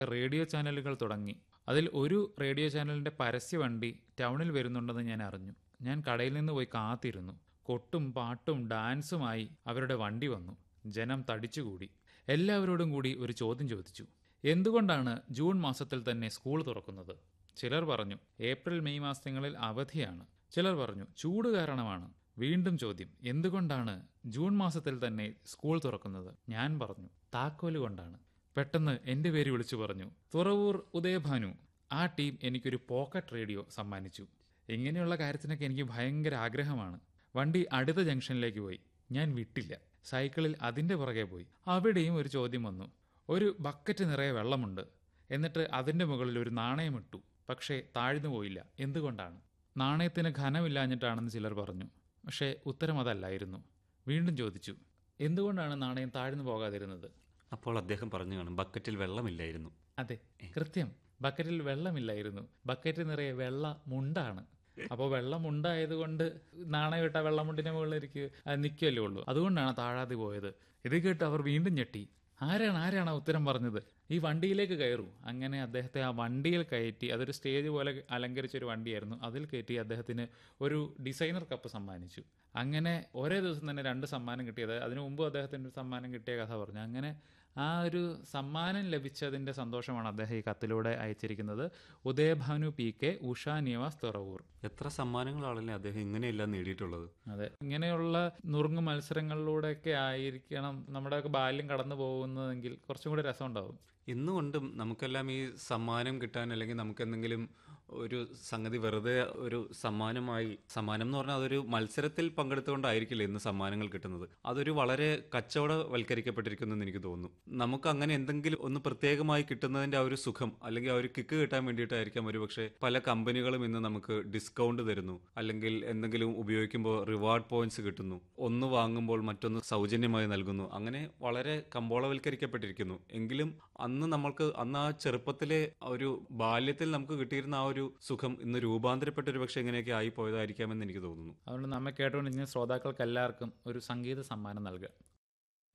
radio ചാനലുകൾ തുടങ്ങി അതിൽ ഒരു റേഡിയോ ചാനലിന്റെ പരസ്യ വണ്ടി ടൗണിൽ വരുന്നുണ്ടെന്ന് ഞാൻ അറിഞ്ഞു ഞാൻ കടയിൽ നിന്ന് പോയി കാത്തിരുന്നു കൊട്ടും പാട്ടും ഡാൻസുമായി അവരുടെ വണ്ടി വന്നു ജനം തടിച്ചുകൂടി എല്ലാവരോടും കൂടി ഒരു ചോദ്യം ചോദിച്ചു എന്തുകൊണ്ടാണ് ജൂൺ മാസത്തിൽ തന്നെ സ്കൂൾ തുറക്കുന്നത് ചിലർ പറഞ്ഞു ഏപ്രിൽ മെയ് മാസങ്ങളിൽ അവധിയാണ് ചിലർ പറഞ്ഞു ചൂട് കാരണമാണ് വീണ്ടും ചോദ്യം എന്തുകൊണ്ടാണ് ജൂൺ മാസത്തിൽ തന്നെ സ്കൂൾ തുറക്കുന്നത് ഞാൻ പറഞ്ഞു താക്കോല് കൊണ്ടാണ് പെട്ടെന്ന് എന്റെ പേര് വിളിച്ചു പറഞ്ഞു തുറവൂർ ഉദയഭാനു ആ ടീം എനിക്കൊരു പോക്കറ്റ് റേഡിയോ സമ്മാനിച്ചു ഇങ്ങനെയുള്ള കാര്യത്തിനൊക്കെ എനിക്ക് ഭയങ്കര ആഗ്രഹമാണ് വണ്ടി അടുത്ത ജംഗ്ഷനിലേക്ക് പോയി ഞാൻ വിട്ടില്ല സൈക്കിളിൽ അതിന്റെ പുറകെ പോയി അവിടെയും ഒരു ചോദ്യം വന്നു ഒരു ബക്കറ്റ് നിറയെ വെള്ളമുണ്ട് എന്നിട്ട് അതിന്റെ മുകളിൽ ഒരു നാണയം ഇട്ടു പക്ഷേ താഴ്ന്നു പോയില്ല എന്തുകൊണ്ടാണ് നാണയത്തിന് ഘനമില്ലാഞ്ഞിട്ടാണെന്ന് ചിലർ പറഞ്ഞു പക്ഷേ ഉത്തരം അതല്ലായിരുന്നു വീണ്ടും ചോദിച്ചു എന്തുകൊണ്ടാണ് നാണയം താഴ്ന്നു പോകാതിരുന്നത് അപ്പോൾ അദ്ദേഹം പറഞ്ഞു കാണും ബക്കറ്റിൽ വെള്ളമില്ലായിരുന്നു അതെ കൃത്യം ബക്കറ്റിൽ വെള്ളമില്ലായിരുന്നു ബക്കറ്റ് നിറയെ വെള്ള മുണ്ടാണ് അപ്പോൾ വെള്ളം ഉണ്ടായതുകൊണ്ട് നാണയം ഇട്ട വെള്ളമുണ്ടിന്റെ മുകളിലേക്ക് നിൽക്കുമല്ലേ ഉള്ളൂ അതുകൊണ്ടാണ് താഴാതെ പോയത് ഇത് കേട്ട് അവർ വീണ്ടും ഞെട്ടി ആരാണ് ആരാണ് ആ ഉത്തരം പറഞ്ഞത് ഈ വണ്ടിയിലേക്ക് കയറൂ അങ്ങനെ അദ്ദേഹത്തെ ആ വണ്ടിയിൽ കയറ്റി അതൊരു സ്റ്റേജ് പോലെ അലങ്കരിച്ച ഒരു വണ്ടിയായിരുന്നു അതിൽ കയറ്റി അദ്ദേഹത്തിന് ഒരു ഡിസൈനർ കപ്പ് സമ്മാനിച്ചു അങ്ങനെ ഒരേ ദിവസം തന്നെ രണ്ട് സമ്മാനം കിട്ടിയത് അതിനു മുമ്പ് അദ്ദേഹത്തിന് ഒരു സമ്മാനം കിട്ടിയ കഥ പറഞ്ഞു അങ്ങനെ ആ ഒരു സമ്മാനം ലഭിച്ചതിന്റെ സന്തോഷമാണ് അദ്ദേഹം ഈ കത്തിലൂടെ അയച്ചിരിക്കുന്നത് ഉദയഭാനു പി കെ ഉഷ നിവാസ് തുറവൂർ എത്ര സമ്മാനങ്ങളാണല്ലേ അദ്ദേഹം ഇങ്ങനെയെല്ലാം നേടിയിട്ടുള്ളത് അതെ ഇങ്ങനെയുള്ള നുറുങ്ങ് മത്സരങ്ങളിലൂടെയൊക്കെ ആയിരിക്കണം നമ്മുടെയൊക്കെ ബാല്യം കടന്നു പോകുന്നതെങ്കിൽ കുറച്ചും കൂടി രസമുണ്ടാവും ഇന്നുകൊണ്ടും നമുക്കെല്ലാം ഈ സമ്മാനം കിട്ടാൻ അല്ലെങ്കിൽ നമുക്ക് എന്തെങ്കിലും ഒരു സംഗതി വെറുതെ ഒരു സമ്മാനമായി സമ്മാനം എന്ന് പറഞ്ഞാൽ അതൊരു മത്സരത്തിൽ പങ്കെടുത്തുകൊണ്ടായിരിക്കില്ല ഇന്ന് സമ്മാനങ്ങൾ കിട്ടുന്നത് അതൊരു വളരെ കച്ചവടവൽക്കരിക്കപ്പെട്ടിരിക്കുന്നു എന്ന് എനിക്ക് തോന്നുന്നു നമുക്ക് അങ്ങനെ എന്തെങ്കിലും ഒന്ന് പ്രത്യേകമായി കിട്ടുന്നതിന്റെ ആ ഒരു സുഖം അല്ലെങ്കിൽ ആ ഒരു കിക്ക് കിട്ടാൻ വേണ്ടിയിട്ടായിരിക്കാം ഒരുപക്ഷെ പല കമ്പനികളും ഇന്ന് നമുക്ക് ഡിസ്കൗണ്ട് തരുന്നു അല്ലെങ്കിൽ എന്തെങ്കിലും ഉപയോഗിക്കുമ്പോൾ റിവാർഡ് പോയിന്റ്സ് കിട്ടുന്നു ഒന്ന് വാങ്ങുമ്പോൾ മറ്റൊന്ന് സൗജന്യമായി നൽകുന്നു അങ്ങനെ വളരെ കമ്പോളവൽക്കരിക്കപ്പെട്ടിരിക്കുന്നു എങ്കിലും അന്ന് നമ്മൾക്ക് അന്ന് ആ ചെറുപ്പത്തിലെ ആ ഒരു ബാല്യത്തിൽ നമുക്ക് കിട്ടിയിരുന്ന ആ ഒരു സുഖം ഇന്ന് രൂപാന്തരപ്പെട്ട ഒരു പക്ഷെ എങ്ങനെയൊക്കെ ആയി പോയതായിരിക്കാമെന്ന് എനിക്ക് തോന്നുന്നു അതുകൊണ്ട് നമ്മെ കേട്ടുകൊണ്ടിരിക്കുന്ന ശ്രോതാക്കൾക്ക് എല്ലാവർക്കും ഒരു സംഗീത സമ്മാനം നൽകുക